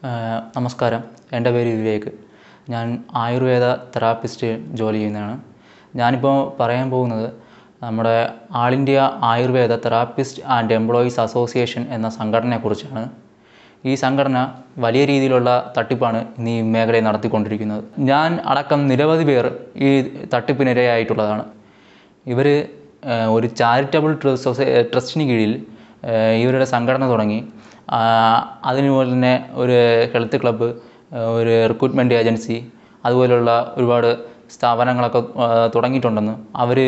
ഏഹ് നമസ്കാരം എൻ്റെ പേര് വിവേക് ഞാൻ ആയുർവേദ തെറാപ്പിസ്റ്റ് ജോലി ചെയ്യുന്നതാണ് ഞാനിപ്പോൾ പറയാൻ പോകുന്നത് നമ്മുടെ all India Ayurveda therapist and employees association എന്ന സംഘടനയെക്കുറിച്ചാണ് ഈ സംഘടന വലിയ രീതിയിലുള്ള തട്ടിപ്പാണ് ഇന്ന് ഈ മേഖലയിൽ നടത്തിക്കൊണ്ടിരിക്കുന്നത് ഞാൻ അടക്കം നിരവധി പേർ ഈ തട്ടിപ്പിനിരയായിട്ടുള്ളതാണ് ഇവർ ഒരു ചാരിറ്റബിൾ ട്രസ്റ്റ് ട്രസ്റ്റിന് കീഴിൽ ഏഹ് ഇവരുടെ സംഘടന തുടങ്ങി ആ, അതിനുപോലെ തന്നെ ഒരു ഹെൽത്ത് ക്ലബ്ബ് ഒരു റിക്രൂട്ട്മെൻറ്റ് ഏജൻസി അതുപോലുള്ള ഒരുപാട് സ്ഥാപനങ്ങളൊക്കെ ആ, തുടങ്ങിയിട്ടുണ്ടെന്ന് അവർ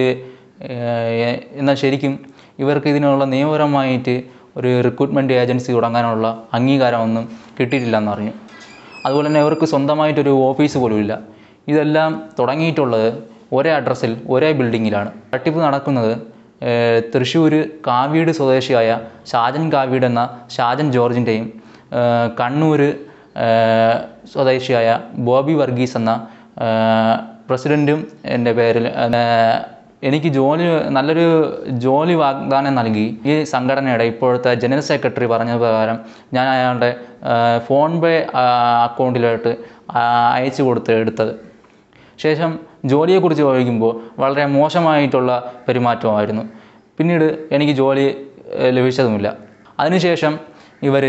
എന്നാൽ ശരിക്കും ഇവർക്ക് ഇതിനുള്ള നിയമപരമായിട്ട് ഒരു റിക്രൂട്ട്മെൻറ്റ് ഏജൻസി തുടങ്ങാനുള്ള അംഗീകാരമൊന്നും കിട്ടിയിട്ടില്ലെന്ന് അറിഞ്ഞു അതുപോലെ തന്നെ ഇവർക്ക് സ്വന്തമായിട്ടൊരു ഓഫീസ് പോലും ഇല്ല ഇതെല്ലാം തുടങ്ങിയിട്ടുള്ളത് ഒരേ അഡ്രസ്സിൽ ഒരേ ബിൽഡിങ്ങിലാണ് തട്ടിപ്പ് നടക്കുന്നത് ഏഹ്, തൃശ്ശൂർ കാവീട് സ്വദേശിയായ ഷാജൻ കാവീട് എന്ന ഷാജൻ ജോർജിൻ്റെയും ഏഹ്, കണ്ണൂർ ഏഹ്, സ്വദേശിയായ ബോബി വർഗീസ് എന്ന ഏഹ്, പ്രസിഡൻറ്റും എൻ്റെ പേരിൽ ഏഹ്, എനിക്ക് ജോലി നല്ലൊരു ജോലി വാഗ്ദാനം നൽകി ഈ സംഘടനയുടെ ഇപ്പോഴത്തെ ജനറൽ സെക്രട്ടറി പറഞ്ഞ പ്രകാരം ഞാൻ അയാളുടെ ഏഹ്, ഫോൺ പേ ആ, അക്കൗണ്ടിലോട്ട് ആ, അയച്ചു കൊടുത്ത് എടുത്തത് ശേഷം ജോലിയെക്കുറിച്ച് ചോദിക്കുമ്പോൾ വളരെ മോശമായിട്ടുള്ള പെരുമാറ്റമായിരുന്നു പിന്നീട് എനിക്ക് ജോലി ഏഹ്, ലഭിച്ചതുമില്ല അതിനുശേഷം ഇവർ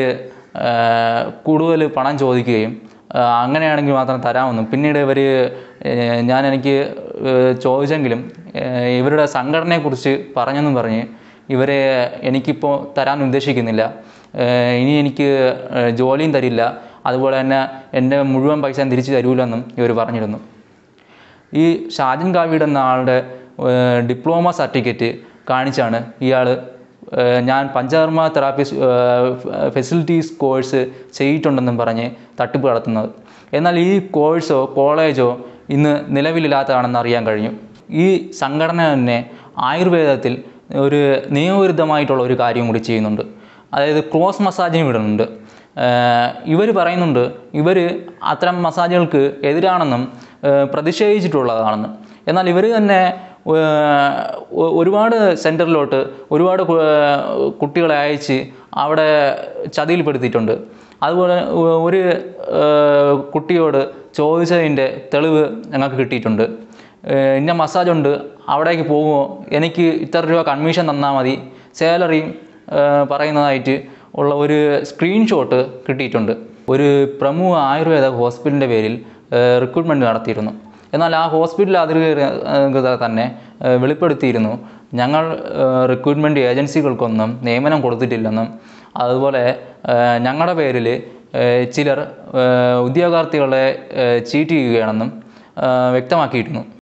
കൂടുതൽ പണം ചോദിക്കുകയും ആ, അങ്ങനെയാണെങ്കിൽ മാത്രം തരാമെന്നും പിന്നീട് ഇവർ ഞാൻ എനിക്ക് ഏഹ്, ചോദിച്ചെങ്കിലും ഏഹ്, ഇവരുടെ സംഘടനയെക്കുറിച്ച് പറഞ്ഞെന്നും പറഞ്ഞ് ഇവരെ എനിക്കിപ്പോൾ തരാൻ ഉദ്ദേശിക്കുന്നില്ല ഏഹ്, ഇനി എനിക്ക് ഏഹ്, ജോലിയും തരില്ല അതുപോലെ തന്നെ എൻ്റെ മുഴുവൻ പൈസ തിരിച്ചു തരൂലെന്നും ഇവർ പറഞ്ഞിരുന്നു ഈ ഷാജൻ കാവീഡ് എന്ന ആളുടെ ഏഹ്, ഡിപ്ലോമ സർട്ടിഫിക്കറ്റ് കാണിച്ചാണ് ഇയാൾ ഏഹ്, ഞാൻ പഞ്ചകർമ്മ തെറാപ്പി ഫെസിലിറ്റീസ് കോഴ്സ് ചെയ്തിട്ടുണ്ടെന്നും പറഞ്ഞ് തട്ടിപ്പ് നടത്തുന്നത് എന്നാൽ ഈ കോഴ്സോ കോളേജോ ഇന്ന് നിലവിലില്ലാത്തതാണെന്ന് അറിയാൻ കഴിഞ്ഞു ഈ സംഘടന തന്നെ ആയുർവേദത്തിൽ ഒരു നിയമവിരുദ്ധമായിട്ടുള്ള ഒരു കാര്യം കൂടി ചെയ്യുന്നുണ്ട് അതായത് ക്രോസ് മസാജിന് വിടുന്നുണ്ട് ഇവർ പറയുന്നുണ്ട് ഇവർ അത്തരം മസാജുകൾക്ക് എതിരാണെന്നും ഏഹ് പ്രതിഷേധിച്ചിട്ടുള്ളതാണെന്ന് എന്നാൽ ഇവർ തന്നെ ഏഹ് ഒ- ഒരുപാട് സെൻറ്ററിലോട്ട് ഒരുപാട് കു- ഏഹ് കുട്ടികളെ അയച്ച് അവിടെ ചതിയിൽപ്പെടുത്തിയിട്ടുണ്ട് അതുപോലെ ഒ- ഒരു ഏഹ് കുട്ടിയോട് ചോദിച്ചതിൻ്റെ തെളിവ് ഞങ്ങൾക്ക് കിട്ടിയിട്ടുണ്ട് ഏഹ് ഇന്ന മസാജ് ഉണ്ട് അവിടേക്ക് പോകുമോ എനിക്ക് ഇത്ര രൂപ കമ്മീഷൻ തന്നാൽ മതി സാലറിയും പറയുന്നതായിട്ട് ഉള്ള ഒരു സ്ക്രീൻഷോട്ട് കിട്ടിയിട്ടുണ്ട് ഒരു പ്രമുഖ ആയുർവേദ ഹോസ്പിറ്റലിൻ്റെ പേരിൽ റിക്രൂട്ട്മെൻറ്റ് നടത്തിയിരുന്നു എന്നാൽ ആ ഹോസ്പിറ്റൽ അധികൃതർ തന്നെ ഏഹ് വെളിപ്പെടുത്തിയിരുന്നു ഞങ്ങൾ റിക്രൂട്ട്മെൻറ്റ് ഏജൻസികൾക്കൊന്നും നിയമനം കൊടുത്തിട്ടില്ലെന്നും അതുപോലെ ഏഹ് ഞങ്ങളുടെ പേരിൽ ഏഹ് ചിലർ ഏഹ് ഉദ്യോഗാർത്ഥികളെ ഏഹ് ചീറ്റ് ചെയ്യുകയാണെന്നും ഏഹ് വ്യക്തമാക്കിയിരുന്നു